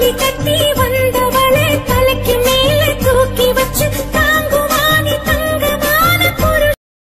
கட்டி கட்டி வந்தவளை தலைக்கு மேல தூக்கி வச்சு தாங்குவானி தங்கமான பொருள்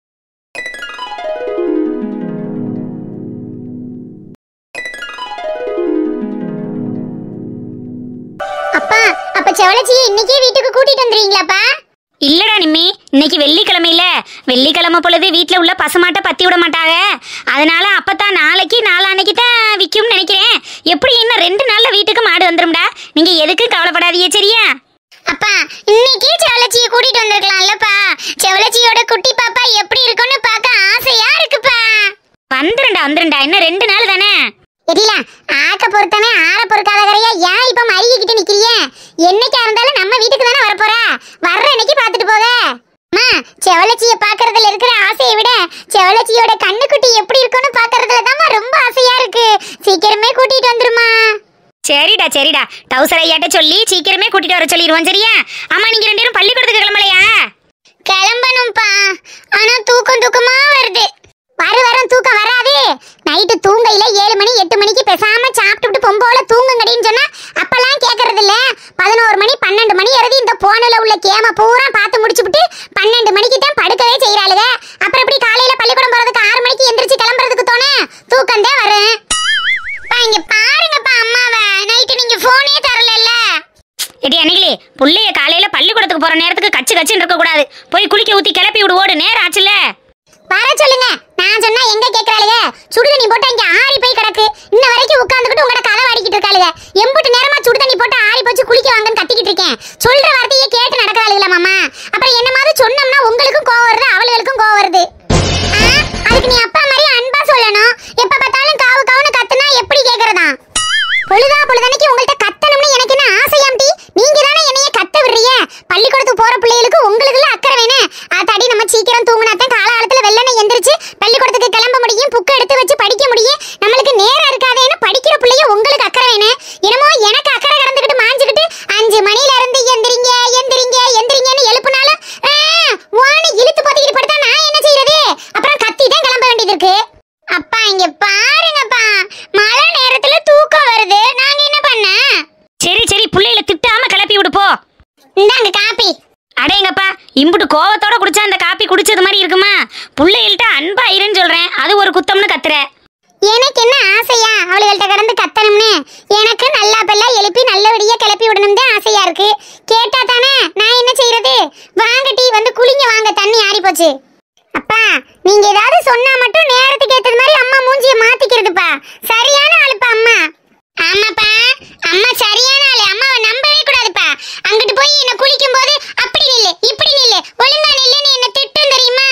அப்பா அப்ப செவலச்சியை இன்னைக்கே வீட்டுக்கு கூட்டிட்டு வந்துருவீங்களாப்பா இல்லடா நிம்மி இன்னைக்கு வெள்ளிக்கிழமையில வெள்ளிக்கிழமை பொழுது வீட்டில் உள்ள பசுமாட்டை பத்தி விட மாட்டாங்க அதனால அப்பதான் நாளைக்கு நாளான்னைக்கு தான் விற்கும்னு நினைக்கிறேன் எப்படி இன்னும் ரெண்டு நாள்ல வீட்டுக்கு மாடு வந்துரும்டா நீங்க எதுக்கும் கவலைப்படாதீங்க சரியா அப்பா இன்னைக்கே செவலச்சியை கூட்டிட்டு வந்திருக்கலாம்லப்பா செவலச்சியோட குட்டி பாப்பா எப்படி இருக்குன்னு பார்க்க ஆசையா இருக்குப்பா வந்துருண்டா வந்துருண்டா இன்னும் ரெண்டு நாள் தானே தெரியல ஆக்க பொறுத்தனே ஆற பொறுக்காதகரையா ஏன் இப்ப மருகிக்கிட்டு நிக்கிறிய என்னைக்கா இருந்தாலும் நம்ம வீட்டுக்கு தானே வரப்போற வர்ற அன்னைக்கு பாத்துட்டு போக அம்மா செவலச்சிய பாக்குறதுல இருக்கிற ஆசையை விட செவலச்சியோட கண்ணுக்குட்டி எப்படி இருக்குன்னு பாக்குறதுல தான் ரொம்ப ஆசையா இருக்கு சீக்கிரமே கூட்டிட்டு வந்துருமா சரிடா சரிடா டவுசர் ஐயாட்ட சொல்லி சீக்கிரமே கூட்டிட்டு வர சொல்லிடுவோம் சரியா அம்மா நீங்க ரெண்டு பேரும் பள்ளிக்கூடத்துக்கு கிளம்பலையா கிளம்பணும்ப்பா ஆனா தூக்கம் தூக்கமா வருது வர வரும் தூக்கம் வராது நைட்டு தூங்கையில ஏழு மணி எட்டு மணிக்கு பேசாம சாப்பிட்டுட்டு பொம்போல தூங்குங்கடின்னு சொன்னா அப்பெல்லாம் கேக்குறது இல்ல பதினோரு மணி பன்னெண்டு மணி வரைக்கும் இந்த போனில் உள்ள கேம பூரா பார்த்து முடிச்சுப்புட்டு பன்னெண்டு மணிக்கு தான் படுக்கவே செய்யறாளுங்க அப்புறம் எப்படி காலையில பள்ளிக்கூடம் போறதுக்கு ஆறு மணிக்கு எந்திரிச்சு கிளம்புறதுக்கு தோணு தூக்கம் தான் வரும் பா, இங்க பாருங்கப்பா அம்மாவை நைட்டு நீங்க போனே தரல எடி அன்னைகளே புள்ளைய காலையில பள்ளிக்கூடத்துக்கு போற நேரத்துக்கு கச்சு கச்சுன்னு இருக்க கூடாது போய் குளிக்க ஊத்தி கிளப்பி விடு ஓடு நேரம் ஆச்சுல வர சொல்லுங்க நான் சொன்னா எங்க கேக்குறாளுங்க சுடுதண்ணி போட்டு இங்க ஆறி போய் கிடக்கு இன்ன வரைக்கும் உட்கார்ந்துகிட்டு உங்கட கதை வாடிக்கிட்டு இருக்காளுங்க எம்புட்டு நேரமா சுடுதண்ணி போட்டு ஆறி போச்சு குளிக்க வாங்கன்னு கத்திக்கிட்டு இருக்கேன் சொல்ற வார்த்தையே கேட்டு நடக்கிறாளுங்களா மாமா அப்புறம் என்ன மாதிரி சொன்னோம்னா உங்களுக்கும் கோவம் வருது அவளுகளுக்கும் கோவம் வருது ஆ, அதுக்கு நீ அப்பா மாதிரி அன்பா சொல்லணும் எப்ப பார்த்தாலும் காவு காவுன்னு கத்துனா எப்படி கேக்குறதா பொழுதா பொழுதனைக்கு உங்கள்ட்ட கத்தணும்னு எனக்கு என்ன ஆசையாம்டி நீங்க தானே என்னைய கத்த விடுறீங்க பள்ளிக்கூடத்துக்கு போற பிள்ளைகளுக்கு உங்களுக்குள்ள அக்கறை வேணும் அதாடி நம்ம சீக்கிரம் தூங்குனா தான் காலகாலத்துல வெள்ளனை எந்திரிச்சு பள்ளிக்கூடத்துக்கு கிளம்ப முடியும் புக் எடுத்து வச்சு படிக்க முடியும் நம்மளுக்கு நேரம் இருக்காதேன்னு படிக்கிற பிள்ளைய உங்களுக்கு அக்கறை வேணும் என்னமோ எனக்கு அக்கறை கடந்துக்கிட்டு மாஞ்சுக்கிட்டு அஞ்சு மணில இருந்து எந்திரிங்க எந்திரிங்க எந்திரிங்கன்னு எழுப்புனாலும் ஆ, வான்னு இழுத்து போத்திக்கிட்டு படுத்தா நான் என்ன செய்யறது அப்புறம் கத்தி தான் கிளம்ப வேண்டியது இருக்கு அப்பா இங்க பாருங்கப்பா மழை நேரத்துல தூக்கம் வருது நாங்க என்ன பண்ண சரி சரி புள்ளையில திட்டாம கிளப்பி விடு போ இந்தாங்க காப்பி அடேங்கப்பா இம்புட்டு கோவத்தோட குடிச்சா அந்த காப்பி குடிச்சது மாதிரி இருக்குமா புள்ளைகள்ட்ட அன்பா இருன்னு சொல்றேன் அது ஒரு குத்தம்னு கத்துற எனக்கு என்ன ஆசையா அவளுகள்ட்ட கடந்து கத்தணும்னு எனக்கு நல்லா பெல்லா எழுப்பி நல்லபடியா கிளப்பி விடணும் தான் ஆசையா இருக்கு கேட்டா தானே நான் என்ன செய்யறது வாங்க டீ வந்து குளிங்க வாங்க தண்ணி ஆறி போச்சு அப்பா நீங்க ஏதாவது சொன்னா மட்டும் நேரத்துக்கு ஏத்தது மாதிரி அம்மா மூஞ்சிய மாத்திக்கிறதுப்பா சரியான ஆளுப்பா அம்மா ஆமாப்பா அம்மா சரியான ஆளு அம்மாவை நம்பவே கூடாதுப்பா அங்கிட்டு போய் என்ன குளிக்கும் போது அப்படி நில்லு இப்படி நில்லு ஒழுங்கா நில்லுன்னு என்ன திட்டும் தெரியுமா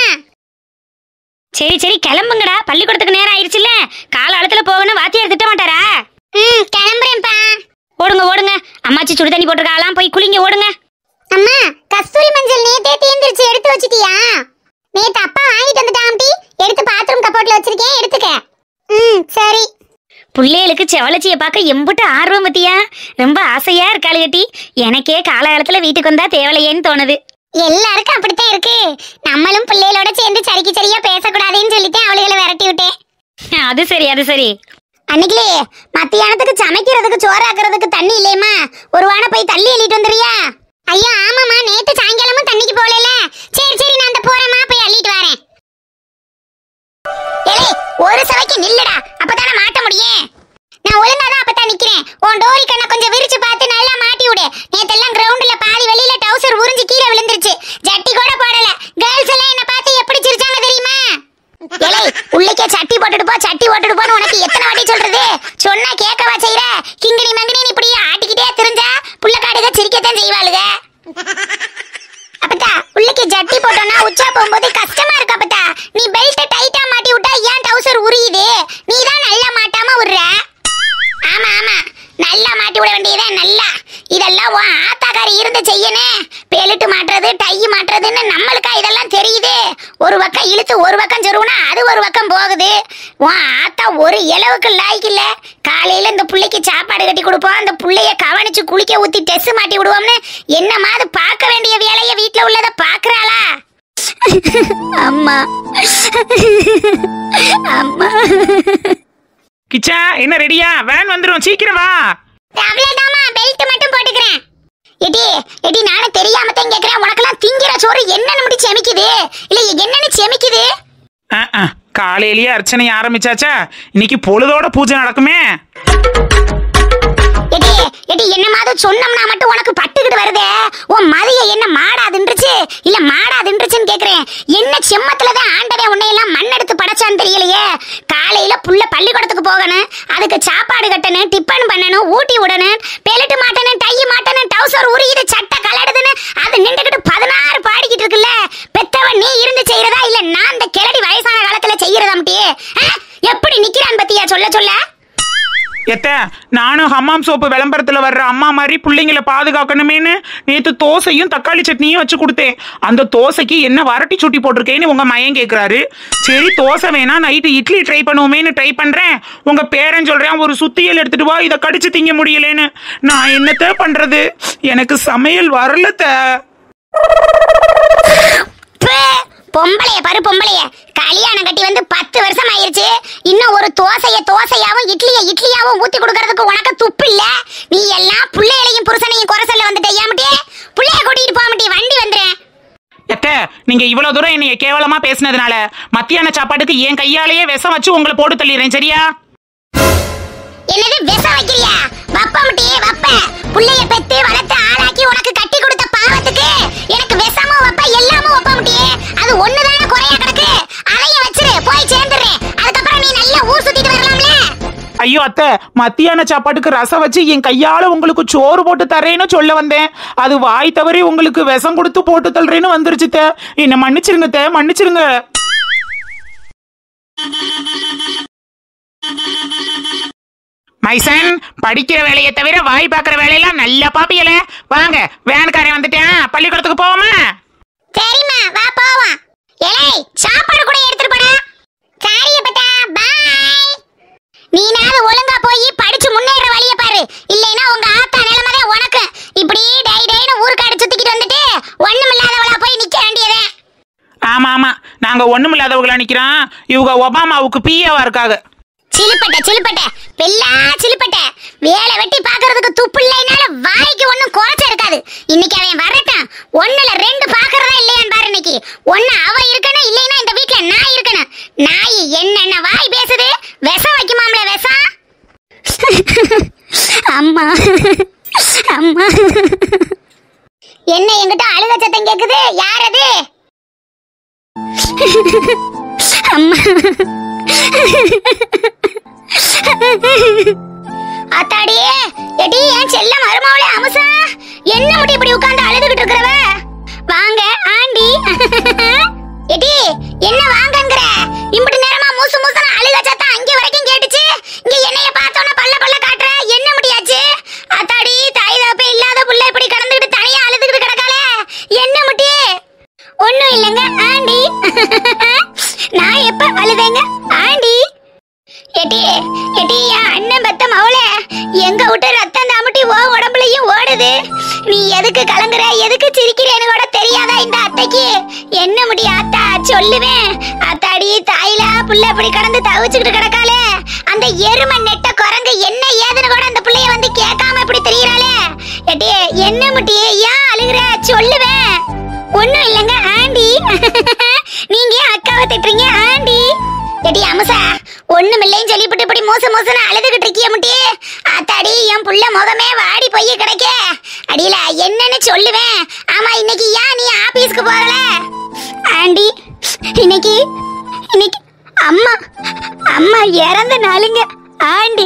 சரி சரி கிளம்புங்கடா பள்ளிக்கூடத்துக்கு நேரம் ஆயிடுச்சுல்ல காலாலத்துல போகணும் வாத்தியார் திட்ட மாட்டாரா ம் கிளம்புறேன்ப்பா ஓடுங்க ஓடுங்க அம்மாச்சி சுடு தண்ணி போட்டிருக்காளாம் போய் குளிங்க ஓடுங்க அம்மா கஸ்தூரி மஞ்சள் நேத்தே தேர்ந்தெடுத்து எடுத்து வச்சிட்டியா நேத்து அப்பா வாங்கிட்டு வந்துட்டான் டி எடுத்து பாத்ரூம் கப்போர்ட்ல வச்சிருக்கேன் எடுத்துக்க ம் சரி புள்ளைகளுக்கு செவலச்சியை பார்க்க எம்புட்டு ஆர்வம் பத்தியா ரொம்ப ஆசையா இருக்காளு கட்டி எனக்கே காலகாலத்துல வீட்டுக்கு வந்தா தேவலையேன்னு தோணுது எல்லாருக்கும் அப்படித்தான் இருக்கு நம்மளும் பிள்ளைகளோட சேர்ந்து சரிக்கு சரியா பேசக்கூடாதுன்னு சொல்லிட்டு அவளுகளை விரட்டி விட்டேன் அது சரி அது சரி அன்னைக்கிலே மத்தியானத்துக்கு சமைக்கிறதுக்கு சோறாக்குறதுக்கு தண்ணி இல்லையம்மா ஒரு வான போய் தள்ளி அள்ளிட்டு வந்துறியா ஐயோ ஆமாம்மா நேத்து சாயங்காலமும் தண்ணிக்கு போகல சரி சரி நான் அந்த போறேம்மா போய் அள்ளிட்டு வரேன் ஏலே ஒரு சவைக்கு நில்லுடா அப்பதானே மாட்ட முடியும் நான் ஒழுங்கா தான் அப்பதான் நிக்கிறேன் உன் டோரி கண்ணை கொஞ்சம் விரிச்சு பார்த்து நல்லா மாட்டி விடு நேத்தெல்லாம் கிரவுண்ட்ல பாதி வெளியில டவுசர் உறிஞ்சு கீழே விழுந்துருச்சு ஜட்டி கூட போடல கேர்ள்ஸ் எல்லாம் என்ன பார்த்து எப்படி சிரிச்சாங்க தெரியுமா ஏலே உள்ளக்கே சட்டி போட்டுட்டு போ சட்டி போட்டுட்டு போன்னு உனக்கு எத்தனை வாட்டி சொல்றது சொன்னா கேட்கவா செய்யற கிங்கினி மங்கினி இப்படி ஆட்டிக்கிட்டே தெரிஞ்சா புள்ளக்காடுக சிரிக்கத்தான் செய்வாளுக அப்பத்தா உள்ளக்கே ஜட்டி போட்டோம்னா உச்சா போகும்போது கஷ்டமா இருக்கு அப்பத்தா நீ பெல்ட் டைட்டா மாட்டி விட்டா ஏன் டவுசர் உரியுது நீ தான் நல்லா மாட்டாம விடுற ஆமா ஆமா நல்லா மாட்டி விட வேண்டியதே நல்லா இதெல்லாம் உன் ஆத்தாக்காரி இருந்து செய்யணும் பெல்ட் மாட்டுறது டை மாட்டுறதுன்னு நம்மளுக்கா இதெல்லாம் தெரியுது ஒரு பக்கம் இழுத்து ஒரு பக்கம் சொருவுனா அது ஒரு பக்கம் போகுது உன் ஆத்தா ஒரு இளவுக்கு லாய்க்கு இல்ல காலையில இந்த புள்ளைக்கு சாப்பாடு கட்டி கொடுப்போம் அந்த புள்ளைய கவனிச்சு குளிக்க ஊத்தி டெஸ் மாட்டி விடுவோம்னு என்ன மாதிரி பார்க்க வேண்டிய வேலைய வீட்ல உள்ளத பாக்குறாளா அம்மா அம்மா கிச்சா என்ன ரெடியா வேன் வந்துரும் சீக்கிரம் வா அவ்வளவுதாம்மா பெல்ட் காலையிலேயே அர்ச்சனை ஆரம்பிச்சாச்சா இன்னைக்கு பொழுதோட பூஜை நடக்குமே எடி எடி என்ன மாதிரி சொன்னோம்னா மட்டும் உனக்கு பட்டுக்கிட்டு வருதே உன் மதிய என்ன மாடாதுன்றுச்சு இல்ல மாடாதுன்றுச்சுன்னு கேக்குறேன் என்ன செம்மத்துலதான் ஆண்டவே உன்னையெல்லாம் மண் எடுத்து படைச்சான்னு தெரியலையே காலையில புள்ள பள்ளிக்கூடத்துக்கு போகணும் அதுக்கு சாப்பாடு கட்டணும் டிஃபன் பண்ணணும் ஊட்டி விடணும் பெலட்டு மாட்டணும் டை மாட்டணும் டவுசர் உரியுது சட்டை கலடுதுன்னு அது நின்றுகிட்டு பதினாறு பாடிக்கிட்டு இருக்குல்ல பெத்தவன் நீ இருந்து செய்யறதா இல்ல நான் இந்த கிளடி வயசான காலத்துல செய்யறதாம்ட்டி எப்படி நிக்கிறான் பத்தியா சொல்ல சொல்ல எத்த நானும் ஹம்மாம் சோப்பு விளம்பரத்துல வர்ற அம்மா மாதிரி பிள்ளைங்களை பாதுகாக்கணுமேனு நேத்து தோசையும் தக்காளி சட்னியும் வச்சு கொடுத்தேன் அந்த தோசைக்கு என்ன வரட்டி சுட்டி போட்டிருக்கேன்னு உங்க மயன் கேக்குறாரு சரி தோசை வேணா நைட்டு இட்லி ட்ரை பண்ணுவோமேனு ட்ரை பண்றேன் உங்க பேரன் சொல்றேன் ஒரு சுத்தியல் எடுத்துட்டு வா இதை கடிச்சு திங்க முடியலன்னு நான் என்னத்த பண்றது எனக்கு சமையல் வரலத்த ப்பு! பொம்பளைய பாரு பொம்பளைய கல்யாணம் கட்டி வந்து பத்து வருஷம் ஆயிருச்சு இன்னும் ஒரு தோசைய தோசையாவும் இட்லிய இட்லியாவும் ஊத்தி கொடுக்கறதுக்கு உனக்கு துப்பு இல்ல நீ எல்லாம் புள்ளைகளையும் புருஷனையும் குறை சொல்ல வந்துட்ட ஏமாட்டி புள்ளைய கூட்டிட்டு போக மாட்டி வண்டி வந்துறேன் எத்த நீங்க இவ்வளவு தூரம் என்னைய கேவலமா பேசினதுனால மத்தியான சாப்பாட்டுக்கு என் கையாலேயே விஷம் வச்சு உங்களை போட்டு தள்ளிடுறேன் சரியா என்னது விஷம் வைக்கிறியா வப்பமுட்டி வப்ப புள்ளைய பெத்து வளர்த்து ஆளாக்கி உனக்கு கட்டி கொடுத்த பாவத்துக்கு எனக்கு விஷமும் வப்ப எல்லாமும் வப்பமுட்டி அது ஒண்ணுதானே குறையா கிடக்கு அதையும் வச்சிரு போய் சேர்ந்துடுறேன் அதுக்கப்புறம் நீ நல்லா ஊர் சுத்திட்டு வரலாம்ல ஐயோ அத்தை மத்தியான சாப்பாட்டுக்கு ரசம் வச்சு என் கையால உங்களுக்கு சோறு போட்டு தரேன்னு சொல்ல வந்தேன் அது வாய் தவறி உங்களுக்கு விஷம் கொடுத்து போட்டு தள்ளுறேன்னு வந்துருச்சு தே என்ன மன்னிச்சிருங்க தே மன்னிச்சிருங்க மைசன் படிக்கிற வேலையை தவிர வாய் பார்க்குற வேலையெல்லாம் நல்லா பாப்பியல வாங்க வேனுக்காரன் வந்துட்டேன் பள்ளிக்கூடத்துக்கு போவோமா சரிம்மா வா போவோம் ஏய் சாப்பாடு கூட எடுத்துட்டு போடா சாரிய பட்டா பாய் நீனாவது ஒழுங்கா போய் படிச்சு முன்னேற வழிய பாரு இல்லைன்னா உங்க ஆத்தா நிலைமைதான் உனக்கு இப்படி டை டைன்னு ஊருக்காடு சுத்திக்கிட்டு வந்துட்டு ஒண்ணுமில்லாதவளா போய் நிக்க வேண்டியதே ஆமா ஆமா நாங்க ஒண்ணுமில்லாதவங்களா நிக்கிறோம் இவங்க ஒபாமாவுக்கு பிஏவா இருக்காங்க சிலுப்பட்ட சிலுப்பட்ட பெல்லா சிலுப்பட்ட வேலை வெட்டி பாக்குறதுக்கு துப்பு இல்லைனால வாய்க்கு ஒண்ணும் குறைச்ச இருக்காது இன்னைக்கு அவன் வரட்டும் ஒண்ணுல ரெண்டு பாக்குறதா இல்லையான்னு பாரு இன்னைக்கு ஒண்ணு அவ இருக்கணும் இல்லைன்னா இந்த வீட்ல நான் இருக்கணும் நாய் என்னென்ன வாய் பேசுது விஷம் வைக்குமாம்ல விஷம் அம்மா அம்மா என்ன என்கிட்ட அழுக சத்தம் கேக்குது யார் அது அம்மா அத்தாடி எடி என் செல்ல மருமவளே அமுசா என்ன முடி இப்படி உட்கார்ந்து அழுதுகிட்டு இருக்கிறவ வாங்க ஆண்டி எடி என்ன வாங்கங்கற இம்புட்டு நேரமா மூசு மூசுன அழுக சத்தம் அங்க வரைக்கும் கேட்டுச்சு இங்க என்னைய பார்த்தோன்னே பல்ல பல்ல காட்டுற என்ன முடியாச்சு அத்தாடி தாய் தகப்பே இல்லாத புள்ள இப்படி கடந்துகிட்டு தனியா அழுதுகிட்டு கிடக்காளே என்ன முட்டி ஒண்ணும் இல்லைங்க ஆண்டி நான் எப்ப அழுதேங்க ஆண்டி எடி எடி என் அண்ணன் பெத்த மவளே எங்க விட்டு ரத்தம் தாமட்டி ஓ உடம்புலயும் ஓடுது நீ எதுக்கு கலங்குற எதுக்கு சிரிக்கிறேன்னு கூட தெரியாதா இந்த அத்தைக்கு என்ன முடி அத்தா சொல்லுவேன் அத்தாடி தாயிலா புள்ள அப்படி கடந்து தவிச்சுக்கிட்டு கிடக்காளே அந்த எருமை நெட்ட குரங்கு என்ன ஏதுன்னு கூட அந்த புள்ளைய வந்து கேட்காம இப்படி தெரியறாளே எடி என்ன முட்டி ஏன் அழுகுற சொல்லுவேன் ஒண்ணும் இல்லைங்க ஆண்டி நீங்க ஏன் அக்காவை திட்டுறீங்க ஆண்டி எடி அமுசா ஒண்ணுமில்லைன்னு சொல்லிவிட்டு இப்படி மோச மோசன்னு அழுதுகிட்டு இருக்கிய முட்டி ஆத்தாடி என் புள்ள முகமே வாடி போய் கிடைக்க அடியில என்னன்னு சொல்லுவேன் ஆமா இன்னைக்கு ஏன் நீ ஆபீஸ்க்கு போகல ஆண்டி இன்னைக்கு இன்னைக்கு அம்மா அம்மா இறந்த நாளுங்க ஆண்டி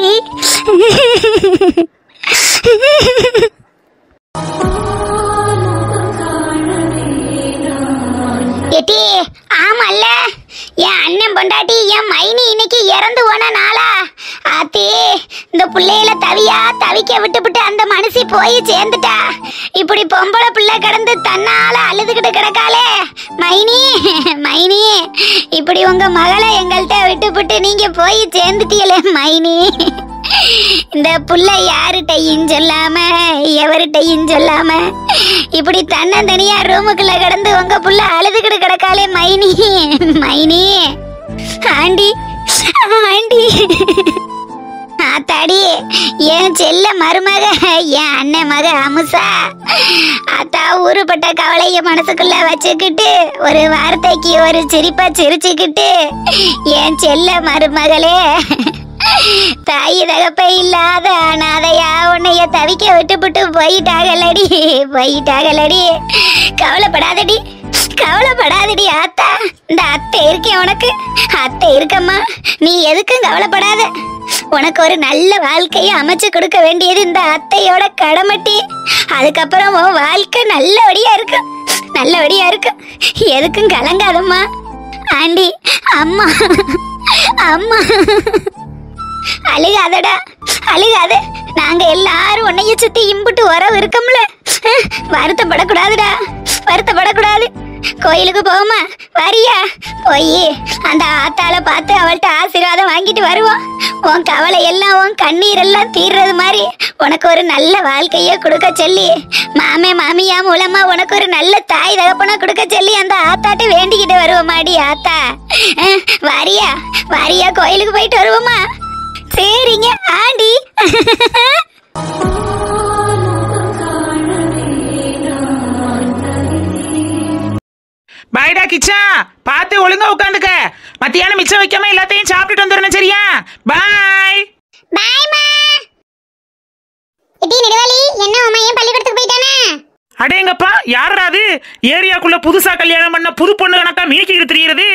எட்டி ஆமால்ல என் அண்ணன் பொண்டாட்டி என் மைனி இன்னைக்கு இறந்து போன நாளா ஆத்தி இந்த புள்ளையில தவியா தவிக்க விட்டுவிட்டு அந்த மனுஷி போய் சேர்ந்துட்டா இப்படி பொம்பளை பிள்ளை கிடந்து தன்னால அழுதுகிட்டு கிடக்காளே மைனி மைனி இப்படி உங்க மகளை எங்கள்கிட்ட விட்டுவிட்டு நீங்க போய் சேர்ந்துட்டீங்களே மைனி இந்த புள்ள யாருகிட்டையும் சொல்லாம எவர்கிட்டையும் சொல்லாம இப்படி தன்னந்தனியா ரூமுக்குள்ள கிடந்து உங்க புள்ள அழுதுகிட்டு கிடக்காளே மைனி மைனி ஆண்டி ஆண்டி ஆத்தாடி என் செல்ல மருமக என் அண்ணன் மக அமுசா அத்தா ஊருப்பட்ட கவலைய மனசுக்குள்ள வச்சுக்கிட்டு ஒரு வார்த்தைக்கு ஒரு சிரிப்பா சிரிச்சுக்கிட்டு என் செல்ல மருமகளே தாய் தகப்பை இல்லாத அனாதையா உன்னைய தவிக்க விட்டுப்புட்டு போயிட்டாகலடி போயிட்டாகலடி கவலைப்படாதடி கவலைப்படாதடி ஆத்தா இந்த அத்தை இருக்கேன் உனக்கு அத்தை இருக்கம்மா நீ எதுக்கும் கவலைப்படாத உனக்கு ஒரு நல்ல வாழ்க்கையை அமைச்சு கொடுக்க வேண்டியது இந்த அத்தையோட கடமட்டி அதுக்கப்புறம் உன் வாழ்க்கை நல்லபடியா இருக்கும் நல்லபடியா இருக்கும் எதுக்கும் கலங்காதம்மா ஆண்டி அம்மா அம்மா அழுகாதடா அழுகாத நாங்க எல்லாரும் உன்னைய சுத்தி இம்புட்டு உறவு இருக்கோம்ல அஹ், வருத்தப்படக்கூடாதுடா வருத்தப்படக்கூடாது கோயிலுக்கு போவோமா வரியா போய் அந்த ஆத்தால பார்த்து அவள்கிட்ட ஆசீர்வாதம் வாங்கிட்டு வருவோம் உன் கவலை எல்லாம் உன் கண்ணீர் எல்லாம் தீர்றது மாதிரி உனக்கு ஒரு நல்ல வாழ்க்கைய கொடுக்க சொல்லி மாமே மாமியா மூலமா உனக்கு ஒரு நல்ல தாய் தகப்பனா கொடுக்க சொல்லி அந்த ஆத்தாட்ட வேண்டிக்கிட்டு வருவோமாடி ஆத்தா அஹ், வாரியா வாரியா கோயிலுக்கு போயிட்டு வருவோமா சரிங்க ஆண்டி பாய்டா கிச்சா பார்த்து ஒழுங்கா உட்காந்துக்க மத்தியானம் மிச்சம் வைக்காம எல்லாத்தையும் சாப்பிட்டுட்டு வந்துடணும் சரியா பாய் பாய்மா இடி நெடுவாளி என்ன உமா ஏன் பள்ளிக்கூடத்துக்கு போயிட்டானா அடேங்கப்பா யாரா அது ஏரியாக்குள்ள புதுசா கல்யாணம் பண்ண புது பொண்ணு கணக்கா மீக்கிட்டு தெரியுறது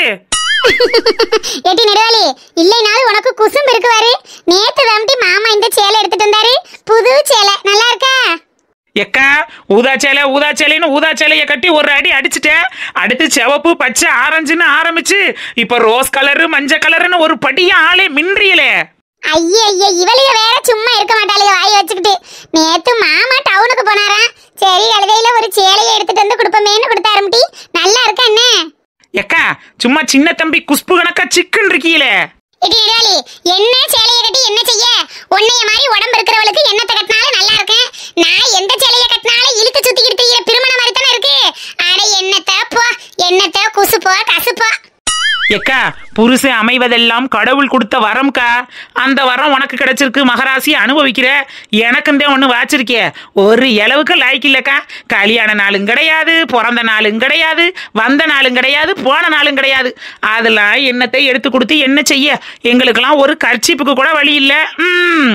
எட்டி நெடுவாளி இல்லைனாலும் உனக்கு குசும்பு இருக்கு பாரு நேத்து தம்பி மாமா இந்த சேலை எடுத்துட்டு வந்தாரு புது சேலை நல்லா இருக்கா எக்கா ஊதா சேலை ஊதா சேலைன்னு ஊதா சேலைய கட்டி ஒரு அடி அடிச்சிட்டேன் அடுத்து சிவப்பு பச்சை ஆரஞ்சுன்னு ஆரம்பிச்சு இப்ப ரோஸ் கலரு மஞ்சள் கலருன்னு ஒரு படியா ஆளே மின்றியலே ஐயே ஐயே இவளுக வேற சும்மா இருக்க மாட்டாளுக வாய் வச்சுக்கிட்டு நேத்து மாமா டவுனுக்கு போனாராம் சரி அழுகையில ஒரு சேலையை எடுத்துட்டு வந்து கொடுப்பமேன்னு கொடுத்தாரும்டி நல்லா இருக்கா என்ன எக்கா சும்மா சின்ன தம்பி குஷ்பு கணக்கா சிக்கன் இருக்கீங்களே இடி நெடுவாளி என்ன சேலையை கட்டி என்ன செய்ய உன்னைய மாதிரி உடம்பு இருக்கிறவளுக்கு என்னத்தை கட்டினாலும் நல்லா இருக்கேன் நான் எந்த சேலையை கட்டினாலும் இழுத்து சுத்திக்கிட்டு திரியிற திருமணம் மாதிரி தானே இருக்கு அட என்னத்த போ என்னத்த குசுப்போ கசுப்போ எக்கா புருஷன் அமைவதெல்லாம் கடவுள் கொடுத்த வரம்க்கா அந்த வரம் உனக்கு கிடைச்சிருக்கு மகராசி அனுபவிக்கிற எனக்குந்தே ஒன்று வாச்சிருக்கே ஒரு இளவுக்கு லாய்க்கு இல்லக்கா கல்யாண நாளும் கிடையாது பிறந்த நாளும் கிடையாது வந்த நாளும் கிடையாது போன நாளும் கிடையாது அதெல்லாம் என்னத்தை எடுத்து கொடுத்து என்ன செய்ய எங்களுக்கெல்லாம் ஒரு கர்ச்சிப்புக்கு கூட வழி இல்லை ம்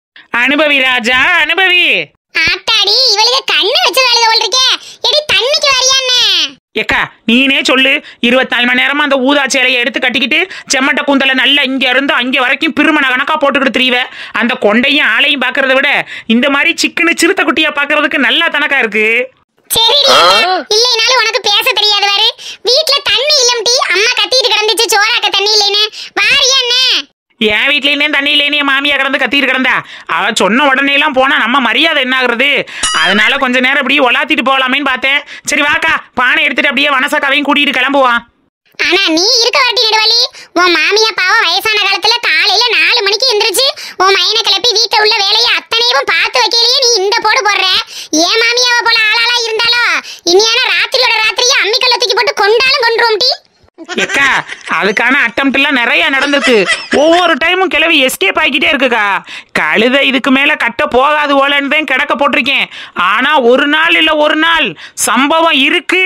அனுபவி ராஜா அனுபவி ஆத்தாடி இவளுக்கு கண்ணு வச்சு வேலைய இருக்கே எடி தண்ணிக்கு வரியாண்ணே ஏக்கா நீனே சொல்லு இருபத்தி நாலு மணி நேரமா அந்த ஊதா சேலையை எடுத்து கட்டிக்கிட்டு செம்மட்ட கூந்தல நல்லா இங்க இருந்து அங்க வரைக்கும் பிரிமண கணக்கா போட்டுக்கிட்டு திரிவ அந்த கொண்டையும் ஆளையும் பாக்குறத விட இந்த மாதிரி சிக்கனு சிறுத்தை குட்டியா பாக்குறதுக்கு நல்லா தனக்கா இருக்கு சரி இல்லைனாலும் உனக்கு பேச தெரியாது பாரு வீட்ல தண்ணி இல்லம்டி அம்மா கத்திட்டு கிடந்துச்சு சோறாக்க தண்ணி இல்லைன்னு வாரியா அண்ணே என் வீட்லயே தண்ணி இல்லையே மாமியா கிடந்து கத்திட்டு கிடந்தா அவ சொன்ன உடனே எல்லாம் போனா நம்ம மரியாதை என்ன ஆகுறது அதனால கொஞ்ச நேரம் இப்படியே ஒலாத்திட்டு போகலாமேன்னு பார்த்தேன் சரி வாக்கா பானை எடுத்துட்டு அப்படியே வனசக்காவையும் கூட்டிட்டு கிளம்புவான் ஆனா நீ இருக்க வாட்டி நெடுவலி உன் மாமியா பாவம் வயசான காலத்துல காலையில நாலு மணிக்கு எந்திரிச்சு உன் மையனை கிளப்பி வீட்டை உள்ள வேலையை அத்தனையும் பார்த்து வைக்கலையே நீ இந்த போடு போடுற ஏன் மாமியாவை போல ஆளாளா இருந்தாலோ இனியான ராத்திரியோட ராத்திரியே அம்மிக்கல்ல தூக்கி போட்டு கொண்டாலும் கொண்டுரும் டி எக்கா அதுக்கான அட்டம் எல்லாம் நிறைய நடந்திருக்கு ஒவ்வொரு டைமும் கிளவி எஸ்கேப் ஆகிக்கிட்டே இருக்குக்கா கழுத இதுக்கு மேல கட்ட போகாது போலன்னு தான் கிடக்க போட்டிருக்கேன் ஆனா ஒரு நாள் இல்ல ஒரு நாள் சம்பவம் இருக்கு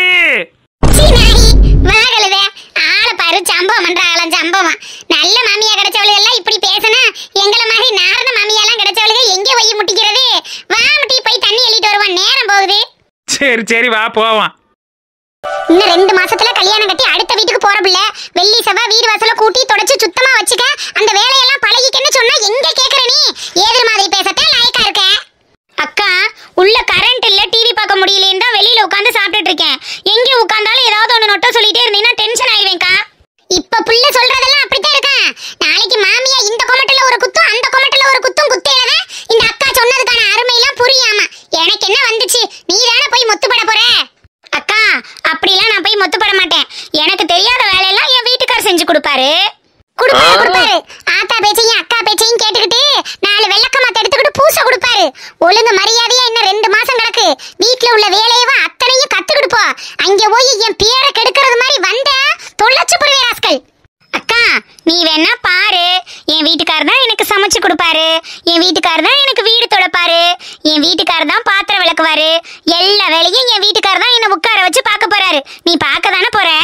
சீ நாயி வாகலுத ஆள பாரு சம்பவம் பண்றாங்களாம் சம்பவம் நல்ல மாமியா கிடைச்சவளுக எல்லாம் இப்படி பேசினா எங்களை மாதிரி நாரண மாமியாலாம் கிடைச்சவளுக எங்க போய் முட்டிக்கிறது வா முட்டி போய் தண்ணி அள்ளிட்டு வருவான் நேரம் போகுது சரி சரி வா போவான் இன்னும் ரெண்டு மாசத்துல கல்யாணம் கட்டி அடுத்த வீட்டுக்கு போற பிள்ளை வெள்ளி செவ்வாய் வீடு வாசல கூட்டி தொடச்சு சுத்தமா வச்சுக்க அந்த வேலையெல்லாம் பழகிக்கன்னு சொன்னா எங்க கேக்குற நீ ஏதிர் மாதிரி பேசத்தான் லாயக்கா இருக்க அக்கா உள்ள கரண்ட் இல்ல டிவி பார்க்க முடியலேன்னு தான் வெளியில உட்காந்து சாப்பிட்டுட்டு இருக்கேன் எங்க உட்கார்ந்தாலும் ஏதாவது ஒண்ணு நொட்ட சொல்லிட்டே இருந்தீங்கன்னா டென்ஷன் ஆயிடுவேன்க்கா இப்ப புள்ள சொல்றதெல்லாம் அப்படித்தான் இருக்கா நாளைக்கு மாமியா இந்த கொமட்டல ஒரு குத்தும் அந்த கொமட்டல ஒரு குத்தும் குத்தேனத இந்த அக்கா சொன்னதுக்கான அருமை எல்லாம் புரியாம எனக்கு என்ன வந்துச்சு நீ தானே போய் முத்துப்பட போற அக்கா அப்படிலாம் நான் போய் மொத்தப்பட மாட்டேன் எனக்கு தெரியாத வேலையெல்லாம் என் வீட்டுக்காரர் செஞ்சு கொடுப்பாரு குடுப்பாரு குடுப்பாரு ஆத்தா பேச்சையும் அக்கா பேச்சையும் கேட்டுக்கிட்டு நாலு வெள்ளக்கமாத்த எடுத்துக்கிட்டு பூச கொடுப்பாரு ஒழுங்கு மரியாதையா இன்னும் ரெண்டு மாசம் கிடக்கு வீட்ல உள்ள வேலையவா அத்தனையும் கத்துக்கிட்டு போ அங்க போய் என் பேரை கெடுக்கிறது மாதிரி வந்த தொலைச்சு புரிவே ராஸ்கல் அக்கா நீ வேணா பாரு என் வீட்டுக்காரர் தான் எனக்கு சமைச்சு கொடுப்பாரு என் வீட்டுக்காரர் தான் எனக்கு வீடு துடைப்பாரு என் வீட்டுக்காரர் தான் பாத்திரம் விளக்குவாரு எல்லா வேலையும் என் வீட்டுக்காரர் தான் என்னை உட்கார வச்சு பார்க்க போறாரு நீ பார்க்க தானே போற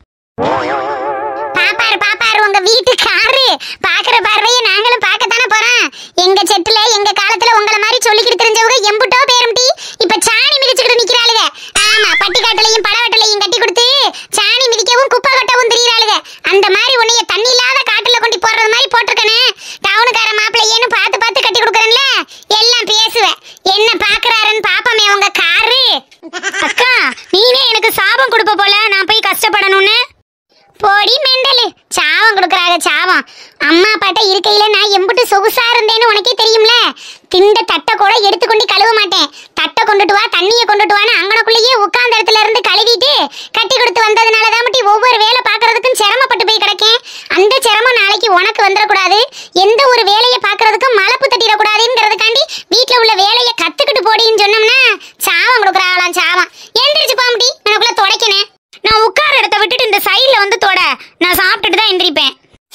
பாப்பாரு பாப்பாரு உங்க வீட்டுக்காரு பாக்குற பார்வையை நாங்களும் பார்க்கத்தானே போறோம் எங்க செட்டுல எங்க காலத்துல உங்கள மாதிரி சொல்லிக்கிட்டு தெரிஞ்சவங்க எம்புட்டோ பேரம்டி இப்ப சாணி மிதிச்சுக்கிட்டு நிக்கிறாளுங்க ஆமா பட்டிக்காட்டுலயும் படவட்டலையும் கட்டி கொடுத்து சாணி மிதிக்கவும் குப்பை கட்டவும் தெரியுறாளுங்க அந்த மாதிரி உன்னைய தண்ணி இல்லாத காட்டுல கொண்டு போடுறது மாதிரி போட்டிருக்கனே டவுனுக்கார மாப்பிள்ளையேன்னு பார்த்து பார்த்து கட்டி கொடுக்குறேன்ல எல்லாம் பேசுவேன் என்ன பாக்குறாருன்னு பாப்பமே உங்க காரு அக்கா நீனே எனக்கு சாபம் கொடுப்ப போல நான் போய் கஷ்டப்படணும்னு போடி மெண்டலு சாவம் கொடுக்குறாங்க சாவம் அம்மா அப்பாட்ட இருக்கையில நான் எம்புட்டு சொகுசா இருந்தேன்னு உனக்கே தெரியும்ல திண்ட தட்டை கூட எடுத்துக்கொண்டு கழுவ மாட்டேன் தட்டை கொண்டுட்டு வா தண்ணியை கொண்டுட்டு வான்னு அங்கனக்குள்ளேயே உட்கார்ந்த இடத்துல இருந்து கழுவிட்டு கட்டி கொடுத்து வந்ததுனால தான் மட்டும் ஒவ்வொரு வேலை பார்க்கறதுக்கும் சிரமப்பட்டு போய் கிடக்கேன் அந்த சிரமம் நாளைக்கு உனக்கு வந்துடக்கூடாது எந்த ஒரு வேலையை பார்க்கறதுக்கும் மலப்பு தட்டிடக்கூடாதுங்கிறதுக்காண்டி வீட்டில் உள்ள வேலையை கத்துக்கிட்டு போடின்னு சொன்னோம்னா சாவம் கொடுக்குறாங்களாம் சாவம் எந்திரிச்சு போம்டி எனக்குள்ள துடைக்கணும் நான் உட்கார இடத்த விட்டுட்டு இந்த சைடுல வந்து தொட நான் சாப்பிட்டுட்டு தான் எந்திரிப்பேன்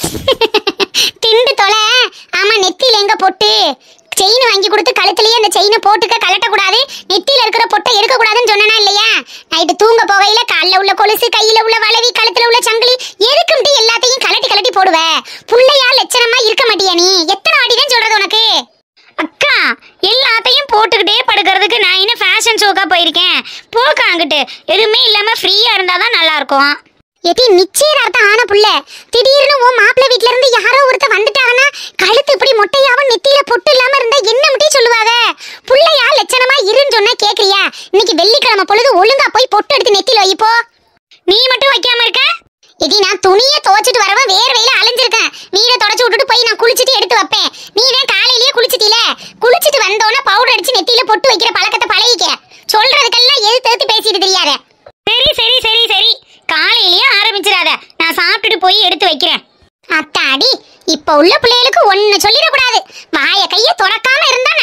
திண்டு தொலை ஆமா நெத்தியில எங்க பொட்டு செயின் வாங்கி கொடுத்து கழுத்துலயே அந்த செயினை போட்டுக்க கலட்டக்கூடாது நெத்தியில இருக்கிற பொட்டை எடுக்க கூடாதுன்னு சொன்னனா இல்லையா நைட்டு தூங்க போகையில கால்ல உள்ள கொலுசு கையில உள்ள வளவி கழுத்துல உள்ள சங்கிலி எதுக்கும்ட்டு எல்லாத்தையும் கலட்டி கலட்டி போடுவ புள்ளையா லட்சணமா இருக்க மாட்டியா நீ எத்தனை வாட்டி தான் சொல்றது உனக்கு அக்கா எல்லாத்தையும் போட்டுக்கிட்டே படுக்கிறதுக்கு நான் என்ன ஃபேஷன் ஷோக்கா போயிருக்கேன் போக்க அங்கிட்டு எதுவுமே இல்லாம ஃப்ரீயா இருந்தாதான் நல்லா இருக்கும் எட்டி நிச்சயதார்த்தம் ஆன புள்ள திடீர்னு உன் மாப்பிள்ளை வீட்ல இருந்து யாரோ ஒருத்த வந்துட்டாங்கன்னா கழுத்து இப்படி மொட்டையாவும் நெத்தியில பொட்டு இல்லாம இருந்தா என்ன மட்டும் சொல்லுவாங்க புள்ளையா லட்சணமா இருன்னு சொன்னா கேக்குறியா இன்னைக்கு வெள்ளிக்கிழமை பொழுது ஒழுங்கா போய் பொட்டு எடுத்து நெத்தியில வைப்போ நீ மட்டும் வைக்காம இருக்க எடி நான் துணியை துவைச்சிட்டு வரவ வேர்வையில அலைஞ்சிருக்கேன் வீடை தொடச்சு விட்டுட்டு போய் நான் குளிச்சிட்டு எடுத்து வைப்பேன் நீ தான் காலையிலேயே குளிச்சிட்டீல குளிச்சிட்டு வந்தோன்னே பவுடர் அடிச்சு நெத்தியில பொட்டு வைக்கிற பழக்கத்தை பழகிக்க சொல்றதுக்கெல்லாம் எது தேர்த்து பேசிட்டு தெரியாத சரி சரி சரி சரி காலையிலயே ஆரம்பிச்சிடாத நான் சாப்பிட்டுட்டு போய் எடுத்து வைக்கிறேன் அத்தாடி இப்ப உள்ள பிள்ளைகளுக்கு ஒண்ணு சொல்லிடக்கூடாது வாய கைய துறக்காம இருந்தா